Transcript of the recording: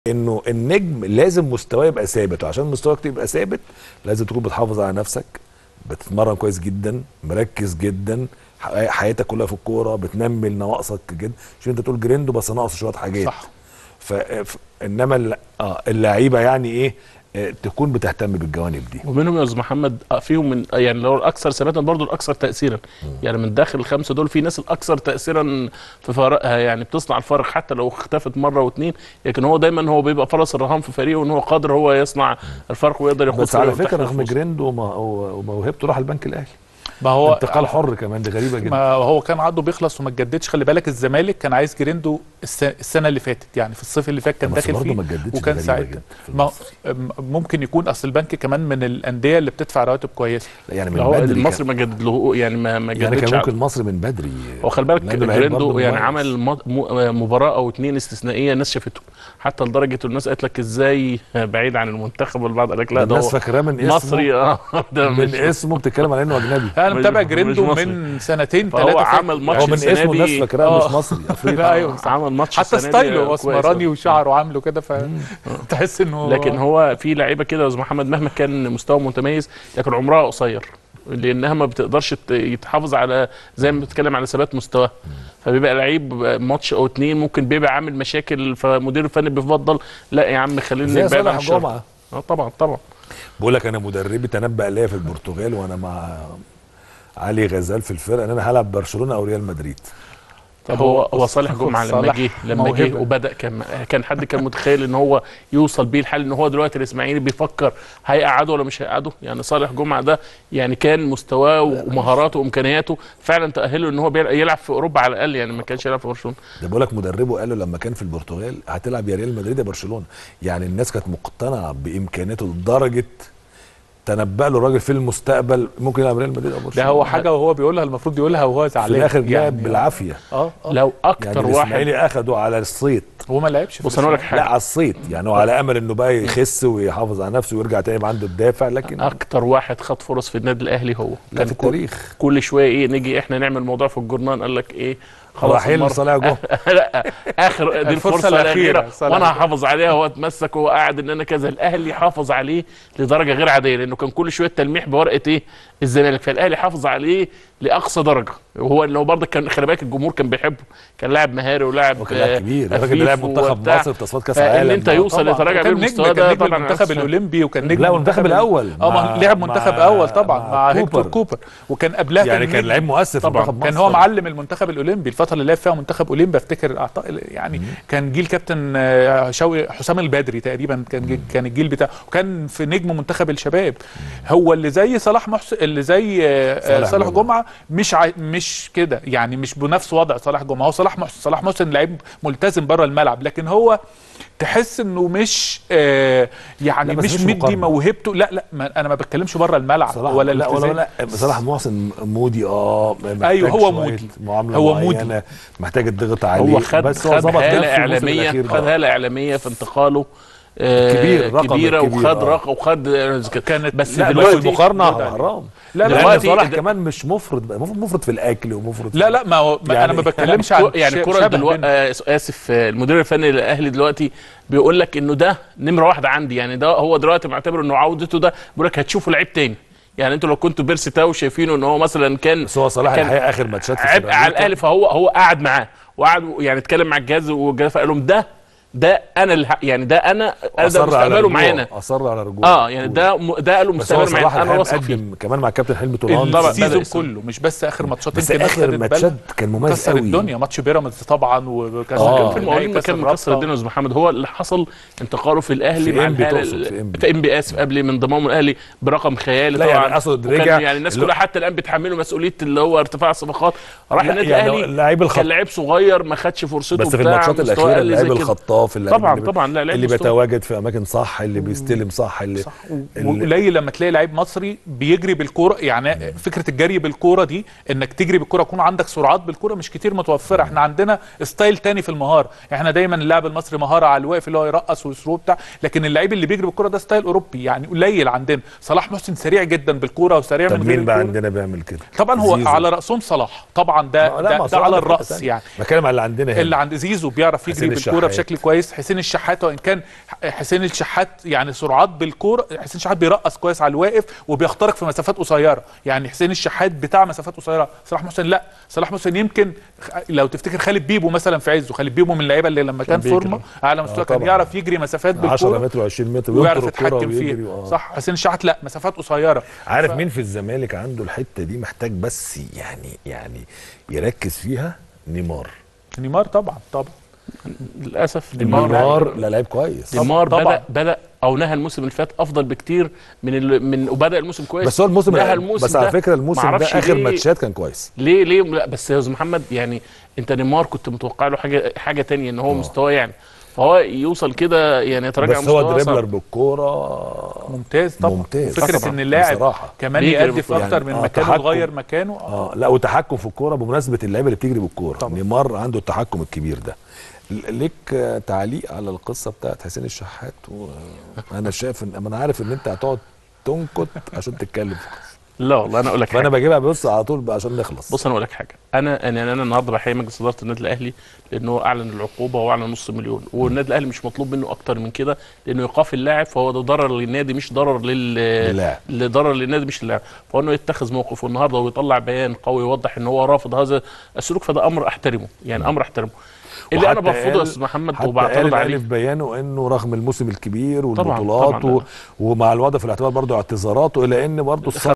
انه النجم لازم مستواه يبقى ثابت وعشان مستواك يبقى ثابت لازم تكون بتحافظ على نفسك بتتمرن كويس جدا مركز جدا ح- حياتك كلها في الكوره بتنمي نواقصك جدا شوف انت تقول جريندو بس ناقص شويه حاجات صح ف... ف... انما الل- اه اللعيبه يعني ايه آه، تكون بتهتم بالجوانب دي ومنهم يا استاذ محمد آه، فيهم من آه، يعني لو الاكثر ثباتا برضه الاكثر تاثيرا يعني من داخل الخمسه دول في ناس الاكثر تاثيرا في فارقها يعني بتصنع الفارق حتى لو اختفت مره واثنين لكن هو دايما هو بيبقى فرس الرهان في فريقه ان هو قادر هو يصنع الفرق ويقدر يخوض بس على فريقه فكره ويفتح رغم نفسه. جريندو وما- وموهبته راح البنك الاهلي ما هو انتقال حر كمان دي غريبه جدا ما هو كان عقده بيخلص وما اتجددش خلي بالك الزمالك كان عايز جريندو الس- السنه اللي فاتت يعني في الصيف اللي فات كان بس داخل برضه فيه ما اتجددش وكان دي غريبة ساعتها جدا في ما المصري. م- ممكن يكون اصل البنك كمان من الانديه اللي بتدفع رواتب كويسه لا يعني من هو بدري المصري ما جدد له يعني ما ما كان يعني جددش كان عقده. ممكن مصر من بدري هو خلي بالك لأنه لعيب جريندو برضه يعني مميز. عمل م- م- مباراه او اتنين استثنائيه الناس شافته حتى لدرجه الناس قالت لك ازاي بعيد عن المنتخب والبعض قال لك لا ده الناس هو فاكراه من اسمه مصري اه ده من مش اسمه بتتكلم على انه اجنبي انا مش- متابع مش جريندو مصري. من سنتين فهو ثلاثه عمل ماتش هو من السنة اسمه الناس دي- فاكراه آه. مش مصري لا، افريقي ايوه صح. عمل ماتش حتى السنة دي ستايله كويس اسمراني أوي. وشعره عامله كده فتحس انه لكن هو في لعيبه كده يا استاذ محمد مهما كان مستوى متميز لكن عمرها قصير لانها ما بتقدرش ت- يتحافظ على زي ما بتتكلم على ثبات مستواه فبيبقى لعيب ماتش او اتنين ممكن بيبقى عامل مشاكل فمدير الفني بيفضل لا يا عم خلينا زي نبعد عن صالح الشر جمعه اه طبعا طبعا بقول لك انا مدربي تنبأ ليا في البرتغال وانا مع علي غزال في الفرقه ان انا هلعب برشلونه او ريال مدريد طب هو هو صالح جمعه لما صالح جه لما جه موهبة. وبدا كان كان حد كان متخيل ان هو يوصل بيه الحال ان هو دلوقتي الاسماعيلي بيفكر هيقعده ولا مش هيقعده يعني صالح جمعه ده يعني كان مستواه ومهاراته وامكانياته فعلا تاهله ان هو بيلع- يلعب في اوروبا على الاقل يعني ما كانش يلعب في برشلونه ده بقول لك مدربه قال له لما كان في البرتغال هتلعب يا ريال مدريد يا برشلونه يعني الناس كانت مقتنعه بامكانياته لدرجه تنبأ له الراجل في المستقبل ممكن يلعب ريال مدريد او ده برشلونه هو حاجه وهو بيقولها المفروض يقولها وهو في زعلان الاخر لعب يعني بالعافيه اه اه لو يعني اكتر واحد الاسماعيلي اخده على الصيت هو ما لعبش في بص انا اقول لك لا حاجه على الصيت يعني هو على امل انه بقى يخس ويحافظ على نفسه ويرجع تاني يبقى عنده الدافع لكن اكتر واحد خد فرص في النادي الاهلي هو لا في كل- التاريخ كل شويه ايه نيجي احنا نعمل موضوع في الجورنال قال لك ايه خلاص رحيل المرة- صالح جمعه لا اخر دي الفرصة الفرصه الأخيرة، الاخيره صالح وانا جمعة. هحافظ عليها هو اتمسك وهو قاعد ان انا كذا الاهلي حافظ عليه لدرجه غير عاديه لانه كان كل شويه تلميح بورقه ايه الزمالك فالاهلي حافظ عليه لاقصى درجه وهو اللي هو برضه كان خلي بالك الجمهور كان بيحبه كان لاعب مهاري ولاعب هو كان لاعب آه، كبير الراجل أفيف ده لاعب منتخب وبتاع. مصر في تصفيات كاس فان عالم انت يوصل طبعاً. لدرجه كان بيه نجم المستوى كان ده نجم طبعا المنتخب الاولمبي وكان نجم لا والمنتخب الاول اه مع- ما لعب منتخب مع- اول طبعا مع مع هيكتور كوبر. كوبر وكان قبلها يعني كان نجم. لعيب مؤثر في طبعاً. منتخب مصر كان هو معلم المنتخب الاولمبي الفتره اللي لعب فيها منتخب اولمبي افتكر أعتقد يعني كان جيل كابتن آه، شوقي حسام البدري تقريبا كان جي- كان الجيل بتاعه وكان في نجم منتخب الشباب هو اللي زي صلاح محسن اللي زي آه، آه، صالح صالح جمعة. جمعه مش عاي... مش كده يعني مش بنفس وضع صلاح جمعه هو صلاح محسن صلاح محسن لعيب ملتزم بره الملعب لكن هو تحس انه مش آه يعني لا، بس مش مش مدي مقارنة. موهبته لا لا ما انا ما بتكلمش بره الملعب صلاح ولا لا ولا الالتزام. لا صلاح محسن مودي اه محتاج أيوه، هو شوية مودي. معامله هو معينة، مودي. محتاج الضغط عليه هو خد بس هو خد ظبط هاله نفسه في الموسم اعلاميه الأخير. خد آه. هاله اعلاميه في انتقاله آه، كبير، رقم كبيره كبير، وخد آه. رقم وخد كانت بس لا بس دلوقتي المقارنه جودة عليه. حرام لا، لا دلوقتي صلاح ده- كمان مش مفرط بقى مفرط مفرط في الاكل ومفرط لا لا ما هو ما يعني- انا ما بتكلمش عن يعني ش- الكره شبه دلوقتي بينهم. آه اسف آه، المدير الفني للاهلي دلوقتي بيقول لك انه ده نمره واحده عندي يعني ده هو دلوقتي معتبر انه عودته ده بيقول لك هتشوفوا لعيب تاني يعني انتوا لو كنتوا بيرسي تاو شايفينه ان هو مثلا كان بس هو صلاح كان الحقيقه اخر ماتشات في عبء سيراميكا على الاهلي فهو هو قعد معاه وقعد يعني اتكلم مع الجهاز والجهاز قال لهم ده ده انا اللي ه- يعني ده انا انا ده أصر على مستقبله رجوعه، معانا اصر على رجوعه اه يعني ده م- ده قالوا بس هو مستقبله صلاح معانا انا الحقيقه واثق فيه مقدم كمان مع كابتن حلمي طولان طبعاً. السيزون بدأ كله مش بس اخر ماتشات بس يمكن اخر خدت ماتشات بالها. كان مميز كسر قوي الدنيا ماتش بيراميدز طبعا وكان آه. كان آه، في المقاولين ما كان مكسر الدنيا يا استاذ محمد هو اللي حصل انتقاله في الاهلي في مع إنبي الهلال تقصد، في إنبي. في ام بي اسف قبل من انضمامه الاهلي برقم خيالي لا، طبعا يعني أقصد وكان رجع- يعني الناس اللي- كلها حتى الان بتحمله مسؤوليه اللي هو ارتفاع الصفقات راح لا، النادي يعني الاهلي اللاعب الخط- كان لعيب صغير ما خدش فرصته بس في بتاع الماتشات مستواه الاخيره قل زي اللاعب كده. الخطاف اللاعب طبعا اللي- طبعا لا لعيب اللي مستوى. بيتواجد في اماكن صح اللي بيستلم صح اللي صح اللي- وقليل لما تلاقي لعيب مصري بيجري بالكوره يعني فكره الجري بالكوره دي انك تجري بالكوره يكون عندك سرعات بالكوره مش كتير متوفره احنا عندنا ستايل تاني في المهاره احنا دايما اللاعب المصري مهاره على الواقف اللي هو يرقص ويسرو بتاع لكن اللعيب اللي بيجري بالكوره ده ستايل اوروبي يعني قليل عندنا صلاح محسن سريع جدا بالكوره وسريع طب من غير مين بقى الكورة. عندنا بيعمل كده طبعا هو زيزو. على راسهم صلاح طبعا ده لا، ما ده, ده صلاح على ده في حتة الراس تانية. يعني بتكلم على اللي عندنا هنا اللي عند زيزو بيعرف يجري حسين بالكوره الشحات. بشكل كويس كويس حسين الشحات وان كان حسين الشحات يعني سرعات بالكوره حسين الشحات بيرقص كويس على الواقف وبيخترق في مسافات قصيره يعني حسين الشحات بتاع مسافات قصيره صلاح محسن لا صلاح محسن يمكن لو تفتكر خالد بيبو مثلا في عزه خالد بيبو من اللعيبه اللي لما كان بيجري. فورمه اعلى مستوى آه كان طبعاً. يعرف يجري مسافات 10 بالكوره متر و20 متر ويعرف وينطر الكرة يتحكم ويجري فيه و- آه. صح حسين الشحات لا مسافات قصيره عارف ف- مين في الزمالك عنده الحته دي محتاج بس يعني يعني يركز فيها نيمار نيمار طبعا طبعا للاسف نيمار نيمار لا لعيب كويس نيمار طبعاً. بدا بدا او نهى الموسم اللي فات افضل بكتير من ال... من وبدا الموسم كويس بس هو الموسم نهى ده بس على فكره الموسم ده معرفش اخر ليه- ماتشات كان كويس ليه ليه لا بس يا استاذ محمد يعني انت نيمار كنت متوقع له حاجه حاجه تانية ان هو مستواه يعني فهو يوصل كده يعني يتراجع بس هو مستواه دريبلر صعب. بالكوره ممتاز طبعا ممتاز. فكره طبعاً. ان اللاعب بصراحة. كمان بيجري يأدي في بالكورة. اكتر من يعني آه، مكان تحكم. ويغير مكانه اه اه لا وتحكم في الكوره بمناسبه اللعيبه اللي بتجري بالكوره طبعا. نيمار عنده التحكم الكبير ده ل- ليك آه، تعليق على القصه بتاعت حسين الشحات وانا شايف ان ما انا عارف ان انت هتقعد تنكت عشان تتكلم في القصة. لا والله انا اقول لك فانا حاجه بجيبها بص على طول بقى عشان نخلص بص انا اقول لك حاجه انا انا انا النهارده بحيي مجلس اداره النادي الاهلي لانه اعلن العقوبه واعلن نص مليون والنادي الاهلي مش مطلوب منه اكتر من كده لانه ايقاف اللاعب فهو ده ضرر للنادي مش ضرر لل للاعب. لضرر للنادي مش للاعب فهو انه يتخذ موقف النهارده ويطلع بيان قوي يوضح ان هو رافض هذا السلوك فده امر احترمه يعني امر احترمه اللي انا وحتى برفضه يا قال- استاذ محمد حتى قال وبعترض الاهلي عليه في بيانه انه رغم الموسم الكبير طبعاً، والبطولات طبعاً. و... ومع الوضع في الاعتبار برضه اعتذاراته الى ان برضه الص-